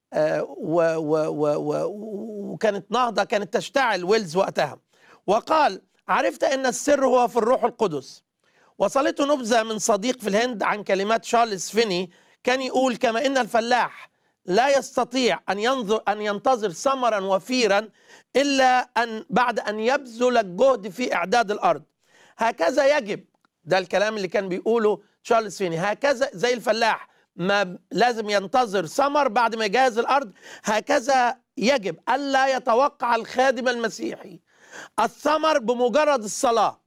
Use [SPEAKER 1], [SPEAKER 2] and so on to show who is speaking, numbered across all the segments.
[SPEAKER 1] آه، و- و- و- و- وكانت نهضة كانت تشتعل ويلز وقتها وقال عرفت أن السر هو في الروح القدس وصلته نبذة من صديق في الهند عن كلمات شارلز فيني كان يقول كما إن الفلاح لا يستطيع أن ينظر أن ينتظر ثمرا وفيرا إلا أن بعد أن يبذل الجهد في إعداد الأرض هكذا يجب ده الكلام اللي كان بيقوله تشارلز فيني هكذا زي الفلاح ما لازم ينتظر ثمر بعد ما يجهز الأرض هكذا يجب ألا يتوقع الخادم المسيحي الثمر بمجرد الصلاة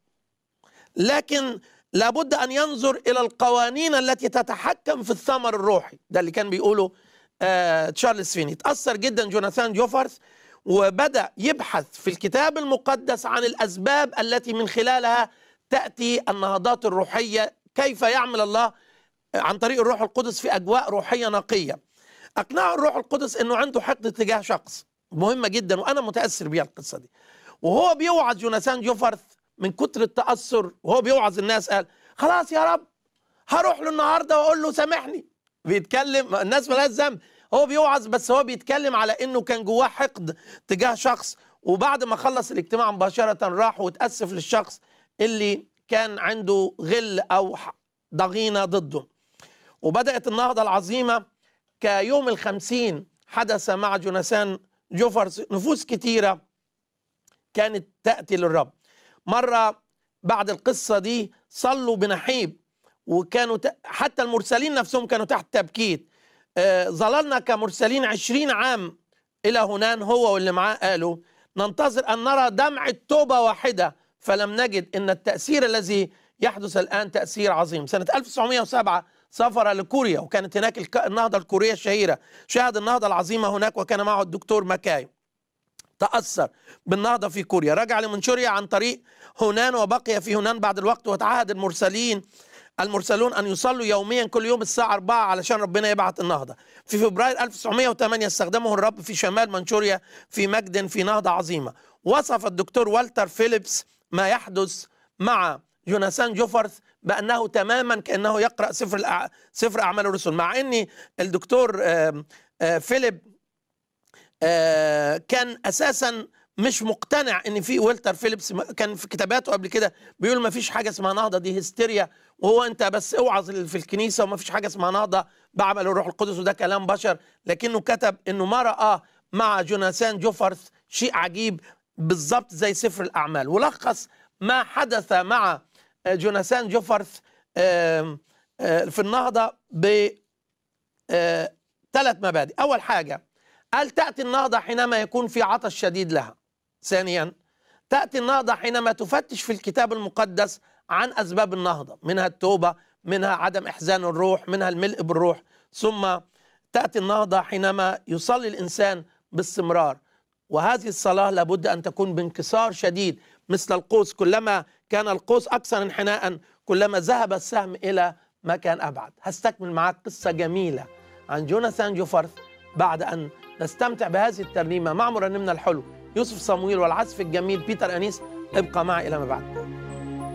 [SPEAKER 1] لكن لابد أن ينظر إلى القوانين التي تتحكم في الثمر الروحي ده اللي كان بيقوله آه تشارلز فيني تأثر جدا جوناثان جوفرث وبدأ يبحث في الكتاب المقدس عن الأسباب التي من خلالها تأتي النهضات الروحية كيف يعمل الله عن طريق الروح القدس في أجواء روحية نقية أقنعه الروح القدس أنه عنده حقد تجاه شخص مهمة جدا وأنا متأثر بيها القصة دي وهو بيوعظ جوناثان جوفرث من كتر التأثر وهو بيوعظ الناس قال خلاص يا رب هروح له النهارده واقول له سامحني بيتكلم الناس مالهاش ذنب هو بيوعظ بس هو بيتكلم على انه كان جواه حقد تجاه شخص وبعد ما خلص الاجتماع مباشرة راح وتأسف للشخص اللي كان عنده غل او ضغينة ضده وبدأت النهضة العظيمة كيوم الخمسين حدث مع جوناثان جوفرز نفوس كتيرة كانت تأتي للرب مرة بعد القصة دي صلوا بنحيب وكانوا ت... حتى المرسلين نفسهم كانوا تحت تبكيت آه ظللنا كمرسلين عشرين عام إلى هنان هو واللي معاه قالوا ننتظر أن نرى دمعة توبة واحدة فلم نجد أن التأثير الذي يحدث الآن تأثير عظيم سنة 1907 سافر لكوريا وكانت هناك الك... النهضة الكورية الشهيرة شاهد النهضة العظيمة هناك وكان معه الدكتور ماكاي تأثر بالنهضة في كوريا رجع لمنشوريا عن طريق هونان وبقي في هونان بعد الوقت وتعهد المرسلين المرسلون أن يصلوا يوميا كل يوم الساعة 4 علشان ربنا يبعث النهضة في فبراير 1908 استخدمه الرب في شمال منشوريا في مجد في نهضة عظيمة وصف الدكتور والتر فيليبس ما يحدث مع جوناثان جوفرث بأنه تماما كأنه يقرأ سفر الأع... سفر أعمال الرسل مع أن الدكتور آآ آآ فيليب آآ كان أساسا مش مقتنع ان في والتر فيليبس كان في كتاباته قبل كده بيقول ما فيش حاجه اسمها نهضه دي هستيريا وهو انت بس اوعظ في الكنيسه وما فيش حاجه اسمها نهضه بعمل الروح القدس وده كلام بشر لكنه كتب انه ما راه مع جوناثان جوفرث شيء عجيب بالظبط زي سفر الاعمال ولخص ما حدث مع جوناثان جوفرث في النهضه ب ثلاث مبادئ اول حاجه قال تاتي النهضه حينما يكون في عطش شديد لها ثانيا تأتي النهضة حينما تفتش في الكتاب المقدس عن أسباب النهضة منها التوبة منها عدم إحزان الروح منها الملء بالروح ثم تأتي النهضة حينما يصلي الإنسان باستمرار وهذه الصلاة لابد أن تكون بانكسار شديد مثل القوس كلما كان القوس أكثر انحناء كلما ذهب السهم إلى مكان أبعد هستكمل معاك قصة جميلة عن جوناثان جوفرث بعد أن نستمتع بهذه الترنيمة مع مرنمنا الحلو يوسف صمويل والعزف الجميل بيتر أنيس ابقى معي إلى ما بعد